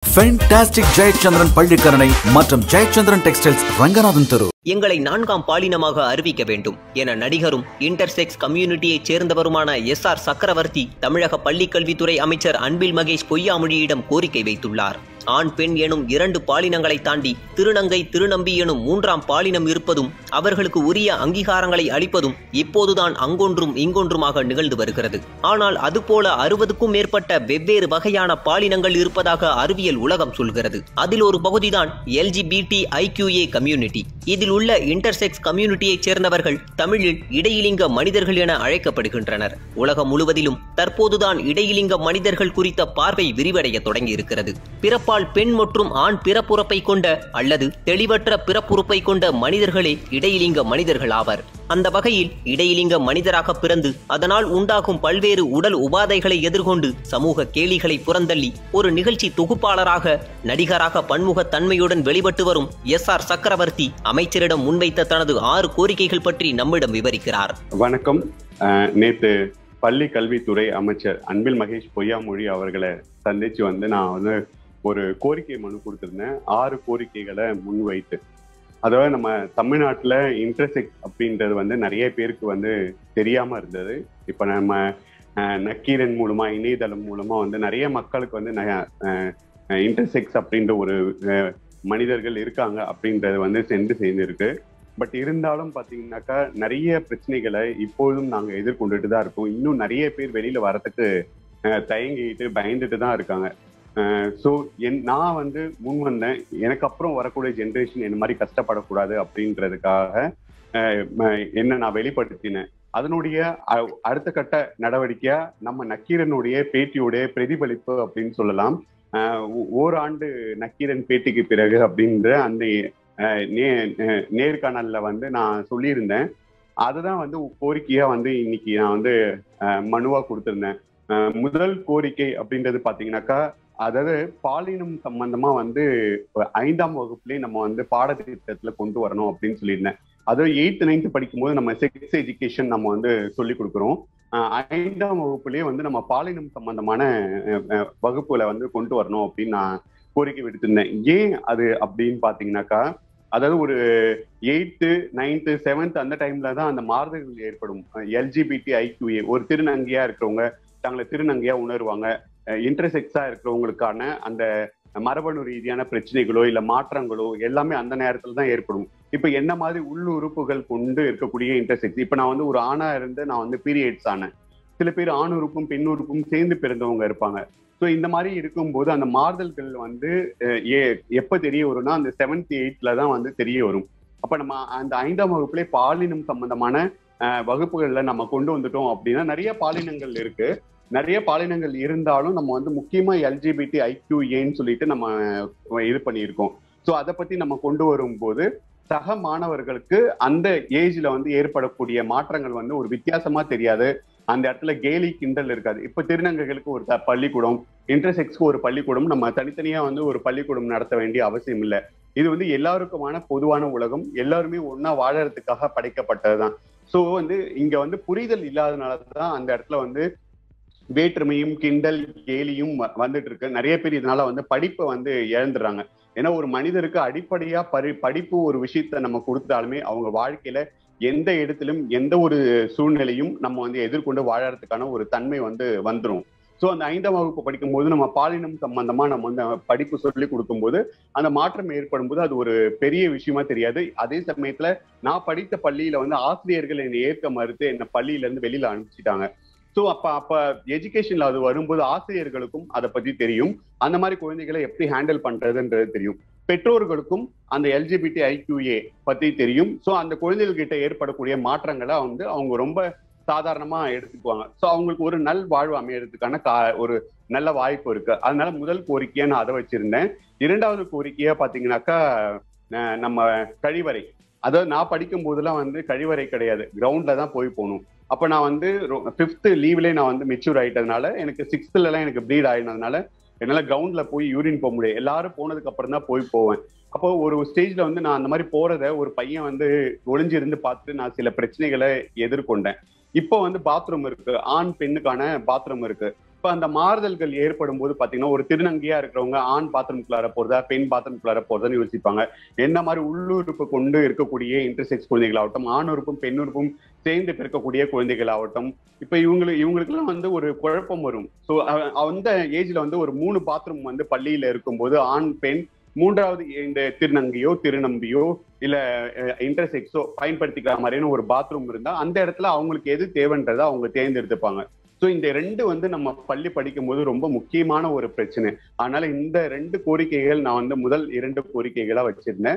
fantastic Jayachandran Pallikaranai மற்றும் Jayachandran textiles Ranganathan தெரு எங்களை நான்காம் பாலினமாக அறிவிக்க வேண்டும் என நடிகரும் இன்டர்செக்ஸ் கம்யூனிட்டியைச் சேர்ந்தவருமான எஸ் ஆர் சக்கரவர்த்தி தமிழக பள்ளிக்கல்வித்துறை அமைச்சர் அன்பில் மகேஷ் பொய்யாமொழியிடம் கோரிக்கை வைத்துள்ளார் ஆண் பெண் எனும் இரண்டு பாலினங்களை தாண்டி திருநங்கை திருநம்பி எனும் மூன்றாம் பாலினம் இருப்பதும் அவர்களுக்கு உரிய அங்கீகாரங்களை அளிப்பதும் இப்போதுதான் அங்கொன்றும் இங்கொன்றுமாக நிகழ்ந்து வருகிறது ஆனால் அதுபோல அறுபதுக்கும் மேற்பட்ட வெவ்வேறு வகையான பாலினங்கள் இருப்பதாக அறிவியல் உலகம் சொல்கிறது அதில் ஒரு பகுதிதான் எல்ஜிபிடி ஐக்யூஏ கம்யூனிட்டி இதில் உள்ள இன்டர்செக்ஸ் கம்யூனிட்டியைச் சேர்ந்தவர்கள் தமிழில் இடையிலிங்க மனிதர்கள் என அழைக்கப்படுகின்றனர் உலகம் முழுவதிலும் தற்போதுதான் இடையிலிங்க மனிதர்கள் குறித்த பார்வை விரிவடைய தொடங்கி இருக்கிறது பிறப்பால் பெண் மற்றும் ஆண் பிறப்புறுப்பை கொண்ட அல்லது தெளிவற்ற பிறப்புறுப்பை கொண்ட மனிதர்களே இடையிலிங்க மனிதர்கள் ஆவர் அந்த வகையில் இடையிலிங்க மனிதராக பிறந்து அதனால் உண்டாகும் பல்வேறு உடல் உபாதைகளை எதிர்கொண்டு சமூக கேலிகளை புறந்தள்ளி ஒரு நிகழ்ச்சி தொகுப்பாளராக நடிகராக பன்முகத் தன்மையுடன் வெளிப்பட்டு வரும் எஸ் ஆர் சக்கரவர்த்தி அமைச்சரிடம் முன்வைத்த தனது ஆறு கோரிக்கைகள் பற்றி நம்மிடம் விவரிக்கிறார் வணக்கம் அஹ், நேத்து பள்ளி கல்வித்துறை அமைச்சர் அன்பில் மகேஷ் பொய்யாமொழி அவர்களை சந்திச்சு வந்து நான் வந்து ஒரு கோரிக்கை மனு கொடுத்திருந்தேன் ஆறு கோரிக்கைகளை முன்வைத்து அதாவது நம்ம தமிழ்நாட்டுல இன்டர்செக்ட் அப்படின்றது வந்து நிறைய பேருக்கு வந்து தெரியாம இருந்தது இப்ப நம்ம அஹ், நக்கீரன் மூலமா இணையதளம் மூலமா வந்து நிறைய மக்களுக்கு வந்து இன்டர்செக்ஸ் அப்படின்ற ஒரு அஹ், மனிதர்கள் இருக்காங்க அப்படின்றது வந்து சென்று சேர்ந்திருக்கு பட் இருந்தாலும் பாத்தீங்கன்னாக்கா நிறைய பிரச்சனைகளை இப்போதும் நாங்க எதிர்கொண்டுட்டு தான் இருக்கோம் இன்னும் நிறைய பேர் வெளியில வரதுக்கு அஹ், தயங்கிட்டு பயந்துட்டு தான் இருக்காங்க ஸோ என் நான் வந்து முன் வந்தேன் எனக்கு அப்புறம் வரக்கூடிய ஜென்ரேஷன் என்ன மாதிரி கஷ்டப்படக்கூடாது அப்படின்றதுக்காக அஹ், ம- என்ன நான் வெளிப்படுத்தினேன் அதனுடைய அ- அடுத்த கட்ட நடவடிக்கையா நம்ம நக்கீரனுடைய பேட்டியுடைய பிரதிபலிப்பு அப்படின்னு சொல்லலாம் அஹ், ஓ- ஓராண்டு நக்கீரன் பேட்டிக்கு பிறகு அப்படின்ற அந்த அஹ், நே- நே- நேர்காணல்ல வந்து நான் சொல்லியிருந்தேன் அதுதான் வந்து கோரிக்கையா வந்து இன்னைக்கு நான் வந்து அஹ், மனுவா கொடுத்திருந்தேன் அஹ், முதல் கோரிக்கை அப்படின்றது பாத்தீங்கன்னாக்கா அதாவது பாலினம் சம்பந்தமா வந்து இப்ப ஐந்தாம் வகுப்புலயே நம்ம வந்து பாடத்திட்டத்துல கொண்டு வரணும் அப்படின்னு சொல்லியிருந்தேன் அதுவும் எயித்து நைன்த் படிக்கும்போது நம்ம செக்ஸ் எஜுகேஷன் நம்ம வந்து சொல்லி கொடுக்குறோம் அஹ் ஐந்தாம் வகுப்புலயே வந்து நம்ம பாலினம் சம்பந்தமான அஹ், அஹ், வகுப்புகளை வந்து கொண்டு வரணும் அப்படின்னு நான் கோரிக்கை விடுத்திருந்தேன் ஏன் அது அப்படின்னு பாத்தீங்கன்னாக்கா அதாவது ஒரு எயித்து நைன்த்து செவன்த் அந்த டைம்ல தான் அந்த மாறுதல்கள் ஏற்படும் எல்ஜிபிடி ஐக்யூஏ ஒரு திருநங்கையா இருக்கிறவங்க தங்களை திருநங்கையா உணர்வாங்க இன்டர்செக்ஸா இருக்கிறவங்களுக்கான அந்த மரபணு ரீதியான பிரச்சனைகளோ இல்ல மாற்றங்களோ எல்லாமே அந்த நேரத்துல தான் ஏற்படும் இப்ப என்ன மாதிரி உள்ளுறுப்புகள் கொண்டு இருக்கக்கூடிய இன்டர்செக்ஸ் இப்ப நான் வந்து ஒரு ஆணா இருந்து நான் வந்து பீரியட்ஸ் ஆனேன் சில பேர் ஆண் உறுப்பும் பெண் உறுப்பும் சேர்ந்து பிறந்தவங்க இருப்பாங்க ஸோ இந்த மாதிரி இருக்கும்போது அந்த மாறுதல்கள் வந்து அஹ், ஏ- எப்ப தெரிய வரும்னா அந்த செவன்த் எயிட்ல தான் வந்து தெரிய வரும் அப்ப நம்ம அந்த ஐந்தாம் வகுப்புல பாலினம் சம்பந்தமான அஹ், வகுப்புகள்ல நம்ம கொண்டு வந்துட்டோம் அப்படின்னா நிறைய பாலினங்கள் இருக்கு நிறைய பாலினங்கள் இருந்தாலும் நம்ம வந்து முக்கியமா எல்ஜிபிடி ஐக்யூஏன்னு சொல்லிட்டு நம்ம அஹ், இது பண்ணியிருக்கோம் ஸோ அதை பத்தி நம்ம கொண்டு வரும்போது சக மாணவர்களுக்கு அந்த ஏஜ்ல வந்து ஏற்படக்கூடிய மாற்றங்கள் வந்து ஒரு வித்தியாசமா தெரியாது அந்த இடத்துல கேலி கிண்டல் இருக்காது இப்ப திருநங்கைகளுக்கு ஒரு த- பள்ளிக்கூடம் இன்டர்செக்ஸ்க்கு ஒரு பள்ளிக்கூடம் நம்ம தனித்தனியா வந்து ஒரு பள்ளிக்கூடம் நடத்த வேண்டிய அவசியம் இல்லை இது வந்து எல்லாருக்குமான பொதுவான உலகம் எல்லாருமே ஒண்ணா வாழறதுக்காக படைக்கப்பட்டதுதான் சோ வந்து இங்க வந்து புரிதல் இல்லாதனால தான் அந்த இடத்துல வந்து வேற்றுமையும் கிண்டல் கேலியும் வ- வந்துட்டு இருக்கு நிறைய பேர் இதனால வந்து படிப்பை வந்து இழந்துடுறாங்க ஏன்னா ஒரு மனிதருக்கு அடிப்படையா பரி படிப்பு ஒரு விஷயத்த நம்ம கொடுத்தாலுமே அவங்க வாழ்க்கையில எந்த இடத்திலும் எந்த ஒரு சூழ்நிலையும் நம்ம வந்து எதிர்கொண்டு வாழறதுக்கான ஒரு தன்மை வந்து வந்துரும் ஸோ அந்த ஐந்தாம் வகுப்பு படிக்கும்போது நம்ம பாலினம் சம்பந்தமா நம்ம வந்து படிப்பு சொல்லி கொடுக்கும்போது அந்த மாற்றம் ஏற்படும் போது அது ஒரு பெரிய விஷயமா தெரியாது அதே சமயத்துல நான் படித்த பள்ளியில வந்து ஆசிரியர்கள் என்னை ஏற்க மறுத்து என்னை பள்ளியில இருந்து வெளியில அனுப்பிச்சிட்டாங்க ஸோ அப்ப அப்ப எஜுகேஷன்ல அது வரும்போது ஆசிரியர்களுக்கும் அதை பத்தி தெரியும் அந்த மாதிரி குழந்தைகளை எப்படி ஹேண்டில் பண்றதுன்றது தெரியும் பெற்றோர்களுக்கும் அந்த எல்ஜிபிடி ஐக்யூஏ பத்தி தெரியும் ஸோ அந்த குழந்தைகள்கிட்ட ஏற்படக்கூடிய மாற்றங்களை வந்து அவங்க ரொம்ப சாதாரணமா எடுத்துக்குவாங்க ஸோ அவங்களுக்கு ஒரு நல் வாழ்வு அமையறதுக்கான கா ஒரு நல்ல வாய்ப்பு இருக்கு அதனால முதல் கோரிக்கையா நான் அதை வச்சிருந்தேன் இரண்டாவது கோரிக்கையா பாத்தீங்கன்னாக்கா அஹ் நம்ம கழிவறை அதாவது நான் படிக்கும் போதெல்லாம் வந்து கழிவறை கிடையாது கிரவுண்ட்ல தான் போய் போகணும் அப்ப நான் வந்து ஃபிஃப்த் லீவ்லேயே நான் வந்து மெச்சூர் ஆயிட்டதுனால எனக்கு சிக்ஸ்த்ல எல்லாம் எனக்கு ப்ளீட் ஆயினதுனால என்னால கிரவுண்ட்ல போய் யூரின் போக முடியாது எல்லாரும் போனதுக்கு அப்புறம் தான் போய் போவேன் அப்போ ஒரு ஸ்டேஜ்ல வந்து நான் அந்த மாதிரி போறத ஒரு பையன் வந்து ஒளிஞ்சிருந்து பார்த்து நான் சில பிரச்சனைகளை எதிர்கொண்டேன் இப்போ வந்து பாத்ரூம் இருக்கு ஆண் பெண்ணுக்கான பாத்ரூம் இருக்கு இப்ப அந்த மாறுதல்கள் ஏற்படும் போது பாத்தீங்கன்னா ஒரு திருநங்கையா இருக்கிறவங்க ஆண் பாத்ரூம்குள்ளார போறதா பெண் பாத்ரூம்குள்ளார போறதான்னு யோசிப்பாங்க என்ன மாதிரி உள்ளுறுப்பு கொண்டு இருக்கக்கூடிய இன்டர்செக்ஸ் குழந்தைகளாகட்டும் ஆண் உறுப்பும் பெண் உறுப்பும் சேர்ந்து பிறக்கக்கூடிய குழந்தைகளாகட்டும் இப்ப இவங்களுக்கு இவங்களுக்குலாம் வந்து ஒரு குழப்பம் வரும் ஸோ அந்த ஏஜ்ல வந்து ஒரு மூணு பாத்ரூம் வந்து பள்ளியில இருக்கும்போது ஆண் பெண் மூன்றாவது இந்த திருநங்கையோ திருநம்பியோ இல்ல இன்டர்செக்ஸோ பயன்படுத்திக்கிற மாதிரியான ஒரு பாத்ரூம் இருந்தா அந்த இடத்துல அவங்களுக்கு எது தேவைன்றதை அவங்க தேர்ந்தெடுத்துப்பாங்க ஸோ இந்த ரெண்டு வந்து நம்ம பள்ளி படிக்கும் போது ரொம்ப முக்கியமான ஒரு பிரச்சனை அதனால இந்த ரெண்டு கோரிக்கைகள் நான் வந்து முதல் இரண்டு கோரிக்கைகளா வச்சிருந்தேன்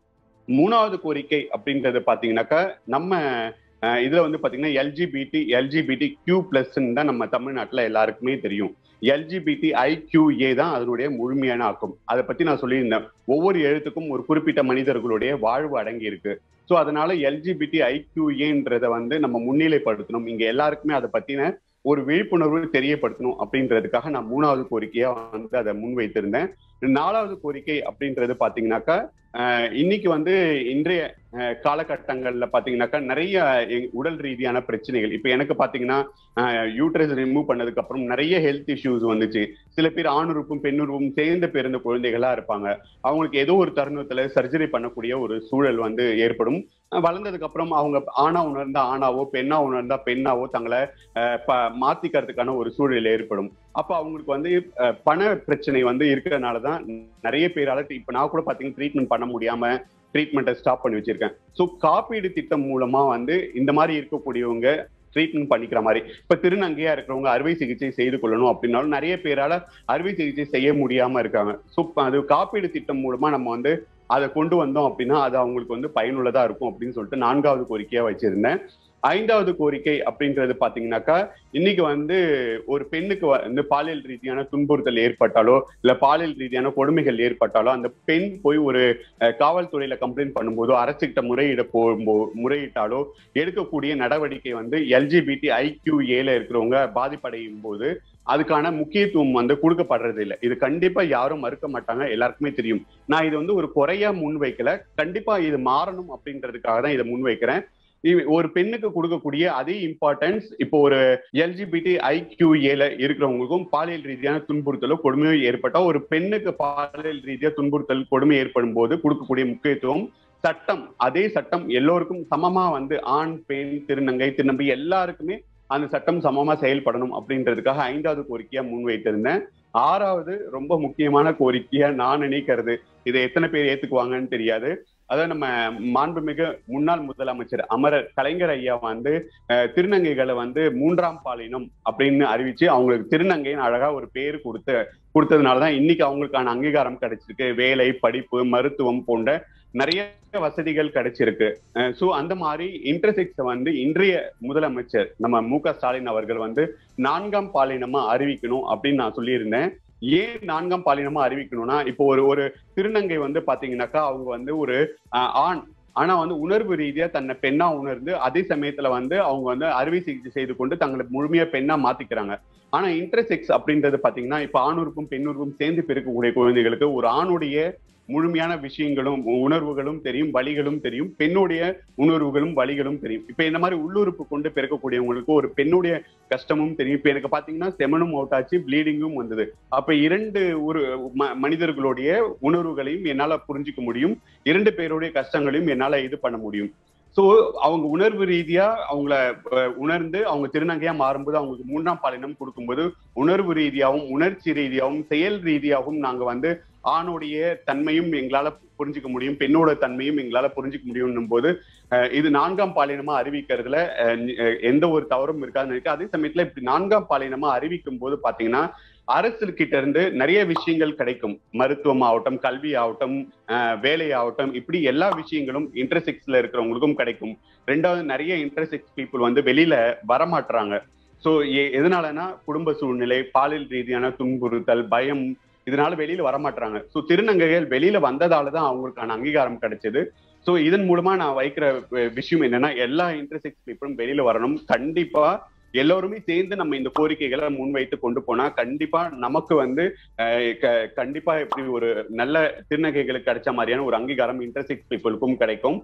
மூணாவது கோரிக்கை அப்படின்றது பாத்தீங்கன்னாக்கா நம்ம அஹ், இதுல வந்து பாத்தீங்கன்னா எல்ஜிபிடி எல்ஜிபிடி கியூ பிளஸ்ன்னு தான் நம்ம தமிழ்நாட்டுல எல்லாருக்குமே தெரியும் எல்ஜிபிடி ஐக்யூஏ தான் அதனுடைய முழுமையான ஆக்கம் அதை பத்தி நான் சொல்லியிருந்தேன் ஒவ்வொரு எழுத்துக்கும் ஒரு குறிப்பிட்ட மனிதர்களுடைய வாழ்வு அடங்கி இருக்கு ஸோ அதனால எல்ஜிபிடி ஐக்யூஏன்றத வந்து நம்ம முன்னிலைப்படுத்தணும் இங்க எல்லாருக்குமே அதை பத்தின ஒரு விழிப்புணர்வு தெரியப்படுத்தணும் அப்படின்றதுக்காக நான் மூணாவது கோரிக்கையா வந்து அதை முன்வைத்திருந்தேன் நாலாவது கோரிக்கை அப்படின்றது பாத்தீங்கன்னாக்கா அஹ், இன்னைக்கு வந்து இன்றைய அஹ், காலகட்டங்கள்ல பாத்தீங்கன்னாக்கா நிறைய எ- உடல் ரீதியான பிரச்சனைகள் இப்ப எனக்கு பாத்தீங்கன்னா யூட்ரஸ் ரிமூவ் பண்ணதுக்கு அப்புறம் நிறைய ஹெல்த் இஷ்யூஸ் வந்துச்சு சில பேர் ஆணுறுப்பும் பெண்ணுறுப்பும் சேர்ந்து பிறந்த குழந்தைகளா இருப்பாங்க அவங்களுக்கு ஏதோ ஒரு தருணத்துல சர்ஜரி பண்ணக்கூடிய ஒரு சூழல் வந்து ஏற்படும் அஹ், வளர்ந்ததுக்கு அப்புறம் அவங்க ஆணா உணர்ந்தா ஆணாவோ பெண்ணா உணர்ந்தா பெண்ணாவோ தங்களை அஹ், ப- மாத்திக்கிறதுக்கான ஒரு சூழல் ஏற்படும் அப்ப அவங்களுக்கு வந்து அஹ், பண பிரச்சனை வந்து இருக்கிறதுனால தான் நிறைய பேரால இப்ப நான் கூட பாத்தீங்கன்னா ட்ரீட்மெண்ட் பண்ண முடியாம ட்ரீட்மெண்ட்டை ஸ்டாப் பண்ணி வச்சிருக்கேன் ஸோ காப்பீடு திட்டம் மூலமா வந்து இந்த மாதிரி இருக்கக்கூடியவங்க ட்ரீட்மெண்ட் பண்ணிக்கிற மாதிரி இப்ப திருநங்கையா இருக்கிறவங்க அறுவை சிகிச்சை செய்து கொள்ளணும் அப்படின்னாலும் நிறைய பேரால அறுவை சிகிச்சை செய்ய முடியாம இருக்காங்க ஸோ அது காப்பீடு திட்டம் மூலமா நம்ம வந்து அதை கொண்டு வந்தோம் அப்படின்னா அது அவங்களுக்கு வந்து பயனுள்ளதா இருக்கும் அப்படின்னு சொல்லிட்டு நான்காவது கோரிக்கையா வச்சிருந்தேன் ஐந்தாவது கோரிக்கை அப்படின்றது பாத்தீங்கன்னாக்கா இன்னைக்கு வந்து ஒரு பெண்ணுக்கு வந்து பாலியல் ரீதியான துன்புறுத்தல் ஏற்பட்டாலோ இல்ல பாலியல் ரீதியான கொடுமைகள் ஏற்பட்டாலோ அந்த பெண் போய் ஒரு அஹ், காவல்துறையில கம்ப்ளைண்ட் பண்ணும்போதோ அரசுகிட்ட முறையிட போகும்போ முறையிட்டாலோ எடுக்கக்கூடிய நடவடிக்கை வந்து எல்ஜிபிடி ஐக்யூ ஏல இருக்கிறவங்க பாதிப்படையும் போது அதுக்கான முக்கியத்துவம் வந்து கொடுக்கப்படுறது இல்லை இது கண்டிப்பா யாரும் மறுக்க மாட்டாங்க எல்லாருக்குமே தெரியும் நான் இது வந்து ஒரு குறையா முன்வைக்கல கண்டிப்பா இது மாறணும் அப்படின்றதுக்காக தான் இதை முன்வைக்கிறேன் இ- ஒரு பெண்ணுக்கு கொடுக்கக்கூடிய அதே இம்பார்ட்டன்ஸ் இப்போ ஒரு எல்ஜிபிடி ஐக்யூஏல இருக்கிறவங்களுக்கும் பாலியல் ரீதியான துன்புறுத்தலோ கொடுமையோ ஏற்பட்டா ஒரு பெண்ணுக்கு பாலியல் ரீதியா துன்புறுத்தல் கொடுமை ஏற்படும் போது கொடுக்கக்கூடிய முக்கியத்துவம் சட்டம் அதே சட்டம் எல்லோருக்கும் சமமா வந்து ஆண் பெண் திருநங்கை திருநம்பி எல்லாருக்குமே அந்த சட்டம் சமமா செயல்படணும் அப்படின்றதுக்காக ஐந்தாவது கோரிக்கையா முன்வைத்திருந்தேன் ஆறாவது ரொம்ப முக்கியமான கோரிக்கையா நான் நினைக்கிறது இதை எத்தனை பேர் ஏத்துக்குவாங்கன்னு தெரியாது அதாவது நம்ம மாண்புமிகு முன்னாள் முதலமைச்சர் அமரர் கலைஞர் ஐயா வந்து அஹ், திருநங்கைகளை வந்து மூன்றாம் பாலினம் அப்படின்னு அறிவிச்சு அவங்களுக்கு திருநங்கைன்னு அழகா ஒரு பேர் கொடுத்து கொடுத்ததுனாலதான் இன்னைக்கு அவங்களுக்கான அங்கீகாரம் கிடைச்சிருக்கு வேலை படிப்பு மருத்துவம் போன்ற நிறைய வசதிகள் கிடைச்சிருக்கு ஸோ அந்த மாதிரி இன்டர்செக்ஸை வந்து இன்றைய முதலமைச்சர் நம்ம மு க ஸ்டாலின் அவர்கள் வந்து நான்காம் பாலினமா அறிவிக்கணும் அப்படின்னு நான் சொல்லியிருந்தேன் ஏன் நான்காம் பாலினமா அறிவிக்கணும்னா இப்போ ஒரு ஒரு திருநங்கை வந்து பாத்தீங்கன்னாக்கா அவங்க வந்து ஒரு ஆஹ், ஆண் ஆனா வந்து உணர்வு ரீதியா தன்னை பெண்ணா உணர்ந்து அதே சமயத்துல வந்து அவங்க வந்து அறுவை சிகிச்சை செய்து கொண்டு தங்களை முழுமையா பெண்ணா மாத்திக்கிறாங்க ஆனா இன்டர்செக்ஸ் அப்படின்றது பாத்தீங்கன்னா இப்ப ஆணுறுப்பும் பெண்ணுறுப்பும் சேர்ந்து பிறக்கக்கூடிய குழந்தைகளுக்கு ஒரு ஆணுடைய முழுமையான விஷயங்களும் உணர்வுகளும் தெரியும் வழிகளும் தெரியும் பெண்ணுடைய உணர்வுகளும் வழிகளும் தெரியும் இப்ப இந்த மாதிரி உள்ளுறுப்பு கொண்டு பிறக்கக்கூடியவங்களுக்கு ஒரு பெண்ணுடைய கஷ்டமும் தெரியும் இப்ப எனக்கு பாத்தீங்கன்னா செமனும் அவுட் ஆச்சு ப்ளீடிங்கும் வந்தது அப்ப இரண்டு ஒரு ம- மனிதர்களுடைய உணர்வுகளையும் என்னால புரிஞ்சுக்க முடியும் இரண்டு பேருடைய கஷ்டங்களையும் என்னால இது பண்ண முடியும் சோ அவங்க உணர்வு ரீதியா அவங்கள அஹ், உணர்ந்து அவங்க திருநங்கையா மாறும்போது அவங்களுக்கு மூன்றாம் பாலினம் கொடுக்கும்போது உணர்வு ரீதியாகவும் உணர்ச்சி ரீதியாகவும் செயல் ரீதியாகவும் நாங்க வந்து ஆணுடைய தன்மையும் எங்களால புரிஞ்சுக்க முடியும் பெண்ணோட தன்மையும் எங்களால புரிஞ்சுக்க முடியும் போது அஹ், இது நான்காம் பாலினமா அறிவிக்கிறதுல அஹ், நி- அஹ், எந்த ஒரு தவறும் இருக்காதுன்னு இருக்கு அதே சமயத்துல இப்படி நான்காம் பாலினமா அறிவிக்கும் போது பாத்தீங்கன்னா அரசு கிட்ட இருந்து நிறைய விஷயங்கள் கிடைக்கும் மருத்துவம் ஆகட்டும் கல்வி ஆகட்டும் அஹ், வேலை ஆகட்டும் இப்படி எல்லா விஷயங்களும் இன்டர்செக்ஸ்ல இருக்கிறவங்களுக்கும் கிடைக்கும் ரெண்டாவது நிறைய இன்டர்செக்ஸ் பீப்புள் வந்து வெளியில வரமாட்டுறாங்க ஸோ எதனாலனா குடும்ப சூழ்நிலை பாலியல் ரீதியான துன்புறுத்தல் பயம் இதனால வெளியில வரமாட்டாங்க ஸோ திருநங்கைகள் வெளியில வந்ததால தான் அவங்களுக்கான அங்கீகாரம் கிடைச்சது ஸோ இதன் மூலமா நான் வைக்கிற அஹ், விஷயம் என்னன்னா எல்லா இன்டர்செக்ஸ் பீப்புளும் வெளியில வரணும் கண்டிப்பா எல்லோருமே சேர்ந்து நம்ம இந்த கோரிக்கைகளை முன்வைத்து கொண்டு போனா கண்டிப்பா நமக்கு வந்து அஹ், க- கண்டிப்பா இப்படி ஒரு நல்ல திருநங்கைகளுக்கு கிடைச்ச மாதிரியான ஒரு அங்கீகாரம் இன்டர்செக்ஸ் பீப்புளுக்கும் கிடைக்கும்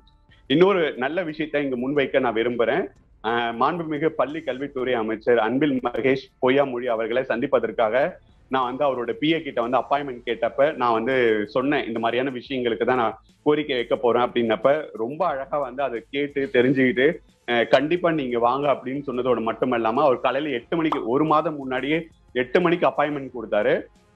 இன்னொரு நல்ல விஷயத்தை இங்க முன்வைக்க நான் விரும்புறேன் ஆஹ் மாண்புமிகு பள்ளி கல்வித்துறை அமைச்சர் அன்பில் மகேஷ் பொய்யாமொழி அவர்களை சந்திப்பதற்காக நான் வந்து அவரோட பிஏ கிட்ட வந்து அப்பாயின்மெண்ட் கேட்டப்ப நான் வந்து சொன்னேன் இந்த மாதிரியான விஷயங்களுக்கு தான் நான் கோரிக்கை வைக்க போறேன் அப்படின்னப்ப ரொம்ப அழகா வந்து அதை கேட்டு தெரிஞ்சுக்கிட்டு அஹ் கண்டிப்பா நீங்க வாங்க அப்படின்னு சொன்னதோட மட்டும் இல்லாம அவர் காலையில எட்டு மணிக்கு ஒரு மாதம் முன்னாடியே எட்டு மணிக்கு அப்பாயின்மெண்ட் கொடுத்தாரு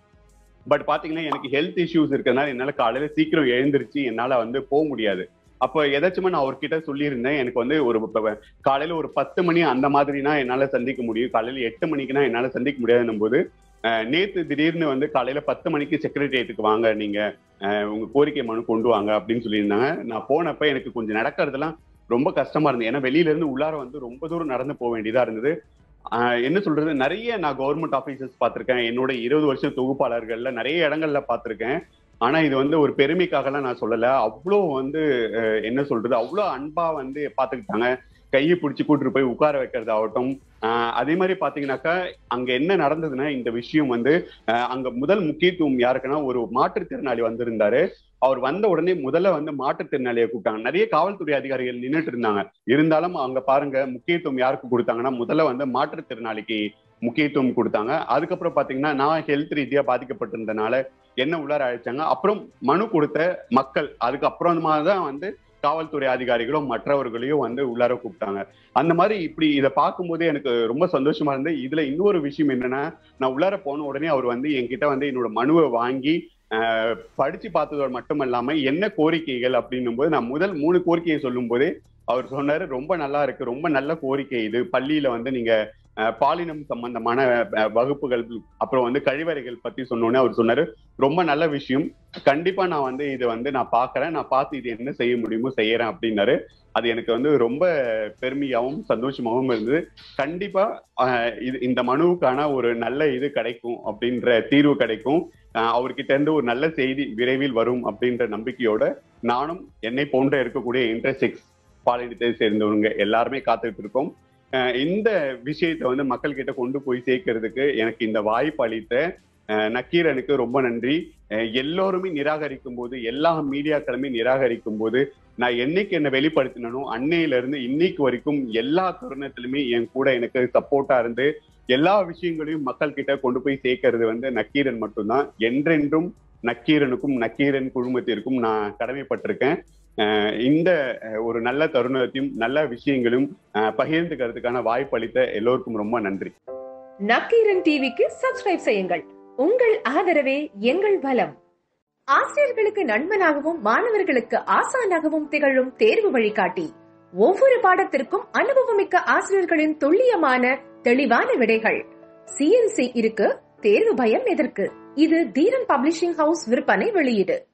பட் பாத்தீங்கன்னா எனக்கு ஹெல்த் இஷ்யூஸ் இருக்கிறதுனால என்னால காலையில சீக்கிரம் எழுந்திருச்சு என்னால வந்து போக முடியாது அப்ப எதாச்சுமே நான் அவர்கிட்ட சொல்லியிருந்தேன் எனக்கு வந்து ஒரு ப- காலையில ஒரு பத்து மணி அந்த மாதிரினா என்னால சந்திக்க முடியும் காலையில எட்டு மணிக்குனா என்னால சந்திக்க முடியாதுன்னும் போது அஹ், நேத்து திடீர்னு வந்து காலையில பத்து மணிக்கு செக்ரட்டரியேட்டுக்கு வாங்க நீங்க அஹ், உங்க கோரிக்கை மனு கொண்டு வாங்க அப்படின்னு சொல்லியிருந்தாங்க நான் போனப்ப எனக்கு கொஞ்சம் நடக்கிறதுலாம் ரொம்ப கஷ்டமா இருந்தது ஏன்னா வெளியில இருந்து உள்ளார வந்து ரொம்ப தூரம் நடந்து போக வேண்டியதா இருந்தது ஆஹ் என்ன சொல்றது நிறைய நான் கவர்மெண்ட் ஆபீசர்ஸ் பார்த்திருக்கேன் என்னோட இருபது வருஷம் தொகுப்பாளர்கள்ல நிறைய இடங்கள்ல பார்த்திருக்கேன் ஆனா இது வந்து ஒரு பெருமைக்காகலாம் நான் சொல்லல அவ்வளோ வந்து அஹ், என்ன சொல்றது அவ்வளோ அன்பா வந்து பார்த்துக்கிட்டாங்க கையை பிடிச்சி கூட்டிட்டு போய் உட்கார வைக்கிறது ஆகட்டும் ஆஹ் அதே மாதிரி பாத்தீங்கன்னாக்கா அங்க என்ன நடந்ததுன்னா இந்த விஷயம் வந்து ஆஹ் அங்க முதல் முக்கியத்துவம் யாருக்குன்னா ஒரு மாற்றுத்திறனாளி வந்திருந்தாரு அவர் வந்த உடனே முதல்ல வந்து மாற்றுத்திறனாளியை கூப்பிட்டாங்க நிறைய காவல்துறை அதிகாரிகள் நின்றுட்டு இருந்தாங்க இருந்தாலும் அங்க பாருங்க முக்கியத்துவம் யாருக்கு கொடுத்தாங்கன்னா முதல்ல வந்து மாற்றுத்திறனாளிக்கு முக்கியத்துவம் கொடுத்தாங்க அதுக்கப்புறம் பாத்தீங்கன்னா நான் ஹெல்த் ரீதியா பாதிக்கப்பட்டிருந்தனால என்ன உள்ளார அழைச்சாங்க அப்புறம் மனு கொடுத்த மக்கள் அதுக்கப்புறமா தான் வந்து காவல்துறை அதிகாரிகளும் மற்றவர்களையும் வந்து உள்ளார கூப்பிட்டாங்க அந்த மாதிரி இப்படி இதை பார்க்கும்போதே எனக்கு ரொம்ப சந்தோஷமா இருந்து இதுல இன்னொரு விஷயம் என்னன்னா நான் உள்ளார போன உடனே அவர் வந்து என்கிட்ட வந்து என்னோட மனுவை வாங்கி ஆஹ், படிச்சு பார்த்ததோடு மட்டும் இல்லாம என்ன கோரிக்கைகள் அப்படின்னும் போது நான் முதல் மூணு கோரிக்கையை சொல்லும் போதே அவர் சொன்னாரு ரொம்ப நல்லா இருக்கு ரொம்ப நல்ல கோரிக்கை இது பள்ளியில வந்து நீங்க அஹ், பாலினம் சம்பந்தமான அஹ், வகுப்புகள் அப்புறம் வந்து கழிவறைகள் பத்தி சொன்னோன்னே அவர் சொன்னாரு ரொம்ப நல்ல விஷயம் கண்டிப்பா நான் வந்து இது வந்து நான் பாக்குறேன் நான் பார்த்து இது என்ன செய்ய முடியுமோ செய்யறேன் அப்படின்னாரு அது எனக்கு வந்து ரொம்ப பெருமையாகவும் சந்தோஷமாகவும் இருந்தது கண்டிப்பா அஹ், இது இந்த மனுவுக்கான ஒரு நல்ல இது கிடைக்கும் அப்படின்ற தீர்வு கிடைக்கும் அஹ், அவர்கிட்ட இருந்து ஒரு நல்ல செய்தி விரைவில் வரும் அப்படின்ற நம்பிக்கையோட நானும் என்னை போன்ற இருக்கக்கூடிய இன்டர்செக்ஸ் பாலினத்தை சேர்ந்தவங்க எல்லாருமே காத்துட்டு இருக்கோம் அஹ், இந்த விஷயத்தை வந்து மக்கள் கிட்ட கொண்டு போய் சேர்க்கறதுக்கு எனக்கு இந்த வாய்ப்பு அளித்த அஹ், நக்கீரனுக்கு ரொம்ப நன்றி அஹ், எல்லோருமே நிராகரிக்கும் போது எல்லா மீடியாக்களுமே நிராகரிக்கும் போது நான் என்னைக்கு என்ன வெளிப்படுத்தினோ அன்னையில இருந்து இன்னைக்கு வரைக்கும் எல்லா தருணத்திலுமே என் கூட எனக்கு சப்போர்ட்டா இருந்து எல்லா விஷயங்களையும் மக்கள் கிட்ட கொண்டு போய் சேர்க்கறது வந்து நக்கீரன் மட்டும்தான் என்றென்றும் நக்கீரனுக்கும் நக்கீரன் குழுமத்திற்கும் நான் கடமைப்பட்டிருக்கேன் அஹ் இந்த அஹ், ஒரு நல்ல தருணத்தையும் நல்ல விஷயங்களும் அஹ், பகிர்ந்துக்கிறதுக்கான வாய்ப்பு அளித்த எல்லோருக்கும் ரொம்ப நன்றி நக்கீரன் டிவிக்கு சப்ஸ்கிரைப் செய்யுங்கள் உங்கள் ஆதரவே எங்கள் பலம் ஆசிரியர்களுக்கு நண்பனாகவும் மாணவர்களுக்கு ஆசானாகவும் திகழும் தேர்வு வழிகாட்டி ஒவ்வொரு பாடத்திற்கும் அனுபவமிக்க ஆசிரியர்களின் துல்லியமான தெளிவான விடைகள் சிஎன்சி இருக்கு தேர்வு பயம் எதற்கு இது தீரன் பப்ளிஷிங் ஹவுஸ் விற்பனை வெளியீடு